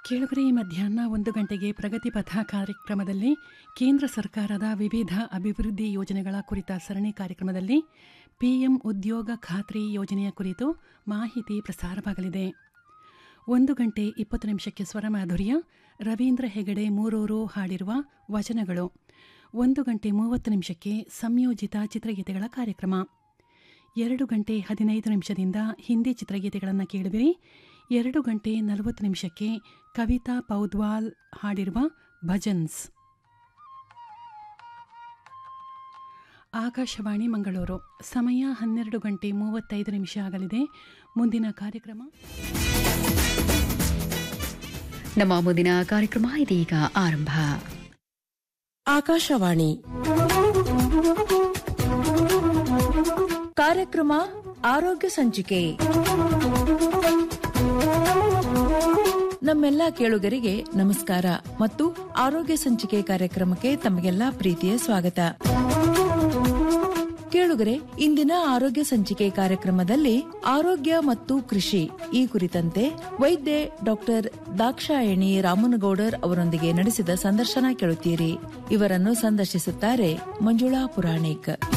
ಕೇಳುಗರೆ ಈ ಮಧ್ಯಾಹ್ನ ಒಂದು ಗಂಟೆಗೆ ಪ್ರಗತಿ ಪಥ ಕಾರ್ಯಕ್ರಮದಲ್ಲಿ ಕೇಂದ್ರ ಸರ್ಕಾರದ ವಿವಿಧ ಅಭಿವೃದ್ಧಿ ಯೋಜನೆಗಳ ಕುರಿತ ಸರಣಿ ಕಾರ್ಯಕ್ರಮದಲ್ಲಿ ಪಿಎಂ ಉದ್ಯೋಗ ಖಾತ್ರಿ ಯೋಜನೆಯ ಕುರಿತು ಮಾಹಿತಿ ಪ್ರಸಾರವಾಗಲಿದೆ ಒಂದು ಗಂಟೆ ಇಪ್ಪತ್ತು ನಿಮಿಷಕ್ಕೆ ಸ್ವರಮಾಧುರ್ಯ ರವೀಂದ್ರ ಹೆಗಡೆ ಮೂರೂರು ಹಾಡಿರುವ ವಚನಗಳು ಒಂದು ಗಂಟೆ ಮೂವತ್ತು ನಿಮಿಷಕ್ಕೆ ಸಂಯೋಜಿತ ಚಿತ್ರಗೀತೆಗಳ ಕಾರ್ಯಕ್ರಮ ಎರಡು ಗಂಟೆ ಹದಿನೈದು ನಿಮಿಷದಿಂದ ಹಿಂದಿ ಚಿತ್ರಗೀತೆಗಳನ್ನು ಕೇಳುವಿರಿ ಎರಡು ಗಂಟೆ ನಲವತ್ತು ನಿಮಿಷಕ್ಕೆ ಕವಿತಾ ಪೌದ್ವಾಲ್ ಹಾಡಿರುವ ಭಜನ್ಸ್ ಆಕಾಶವಾಣಿ ಮಂಗಳೂರು ಸಮಯ ಹನ್ನೆರಡು ಗಂಟೆ ಮೂವತ್ತೈದು ನಿಮಿಷ ಆಗಲಿದೆ ಮುಂದಿನ ಕಾರ್ಯಕ್ರಮ ನಮ್ಮ ಮುಂದಿನ ಕಾರ್ಯಕ್ರಮ ಇದೀಗ ಆರಂಭ ಆಕಾಶವಾಣಿ ಕಾರ್ಯಕ್ರಮ ಆರೋಗ್ಯ ಸಂಚಿಕೆ ನಮ್ಮೆಲ್ಲ ಕೇಳುಗರಿಗೆ ನಮಸ್ಕಾರ ಮತ್ತು ಆರೋಗ್ಯ ಸಂಚಿಕೆ ಕಾರ್ಯಕ್ರಮಕ್ಕೆ ತಮಗೆಲ್ಲ ಪ್ರೀತಿಯ ಸ್ವಾಗತ ಕೇಳುಗರೆ ಇಂದಿನ ಆರೋಗ್ಯ ಸಂಚಿಕೆ ಕಾರ್ಯಕ್ರಮದಲ್ಲಿ ಆರೋಗ್ಯ ಮತ್ತು ಕೃಷಿ ಈ ಕುರಿತಂತೆ ವೈದ್ಯೆ ಡಾಕ್ಟರ್ ದಾಕ್ಷಾಯಣಿ ರಾಮನಗೌಡರ್ ಅವರೊಂದಿಗೆ ನಡೆಸಿದ ಸಂದರ್ಶನ ಕೇಳುತ್ತೀರಿ ಇವರನ್ನು ಸಂದರ್ಶಿಸುತ್ತಾರೆ ಮಂಜುಳಾ ಪುರಾಣಿಕ್